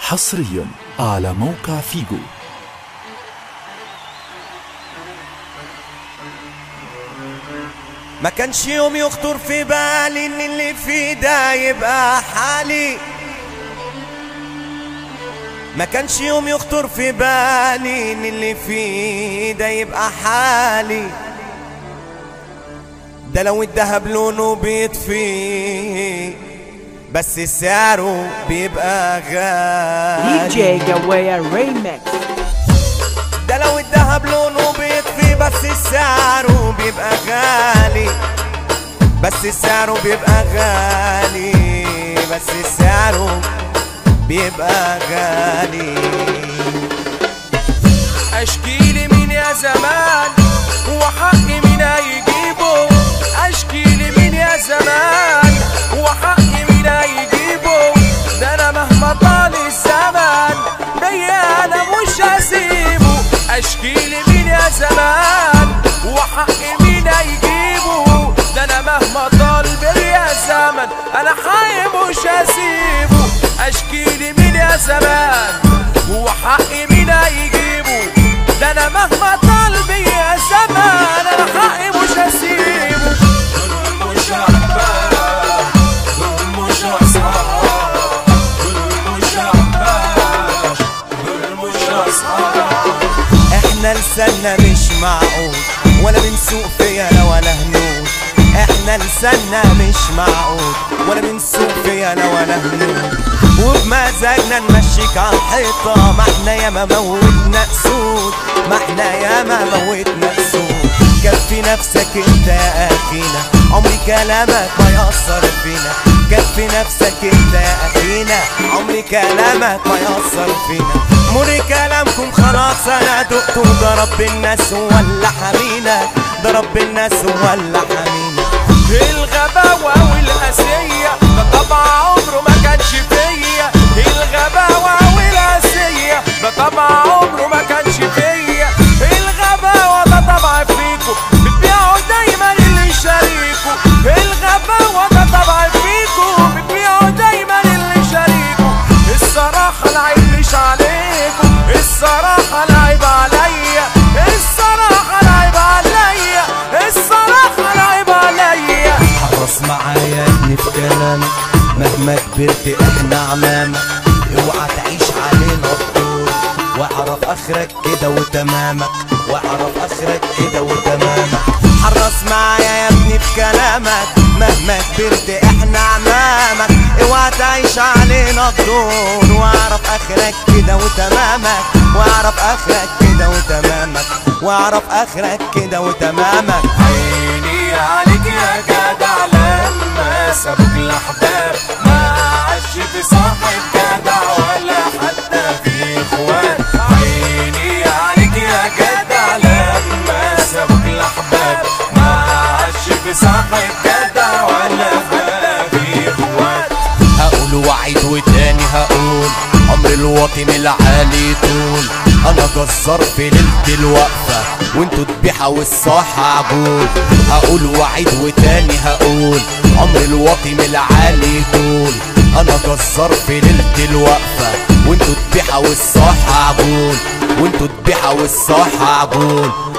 حصريا على موقع فيجو ما كانش يوم يخطر في بالي ان اللي في ده يبقى حالي ما كانش يوم يخطر في بالي ان اللي في ده يبقى حالي ده لو الدهب لونه بيطفي بس سعره بيبقى غالي DJ Gawaya Remix ده لو الدهب لونه بيطفي بس سعره بيبقى غالي بس سعره بيبقى غالي بس سعره بيبقى غالي اشكيلي مين يا زمان وحقي مين هيجيبه اشكيلي مين يا زمان وحقي مين هيجيبه ده انا مهما طال الزمن بيا انا مش هسيبه اشكيلي مين يا زمان وحقي مين هيجيبه ده انا مهما طال بيا الزمن انا حي مش هسيبه اشكيلي مين يا زمان وحقي مين هيجيبه ده انا مهما طال بيا زمان انا حقي مش هسيبه دول مش احباب دول مش اصحاب دول مش احباب دول مش اصحاب احنا لساننا مش معقول ولا بنسوق فينا ولا هنود احنا لساننا مش معقول ولا بنسوق فينا ولا هنود وبمزاجنا نمشيك على الحيطة ما احنا ياما موتنا اسود ما احنا ياما موتنا اسود كفي نفسك انت يا اخينا عمري كلامك ما يأثر فينا كفي نفسك انت يا اخينا عمري كلامك ما يأثر فينا مر كلامكم خلاص انا دقت ده رب الناس ولا حمينا ده رب الناس ولا حمينا الغباوة والقاسية ده طبع عمره ما كانش فيا الغباوة والقاسية ده طبع عمره ما كانش فيا الغباوة ده طبع فيكو بتبيعوا دايما اللي يشاريكوا الغباوة ده طبع فيكو بتبيعوا دايما اللي يشاريكوا الصراحة العيب مش عليكم الصراحة العيب عليا الصراحة العيب عليا الصراحة العيب عليا حرص معايا يا ابني في كلامك مهما كبرت احنا عمامك اوعى تعيش علينا الدور واعرف اخرك كده وتمامك واعرف اخرك كده وتمامك حرص معايا يا ابني في كلامك مهما كبرت احنا عمامك اوعى تعيش علينا الدور واعرف اخرك كده وتمامك واعرف اخرك كده وتمامك واعرف اخرك كده وتمامك عيني عليك يا جدع لما سابوك الاحباب ما عادش في صاحب جدع ولا حتى في اخوان عيني عليك يا جدع لما سابوك الاحباب ما عادش في صاحب جدع ولا حتى في اخوان هقول وعيد وتاني هقول عمر الوطن العالي طول انا جزار في ليلة الوقفة وانتوا ذبيحة والصاحة عجول هقول وعيد وتاني هقول عمر الوطن العالي طول انا جزار في ليلة الوقفة وانتوا ذبيحة والصاحة عجول وانتوا ذبيحة والصاحة عجول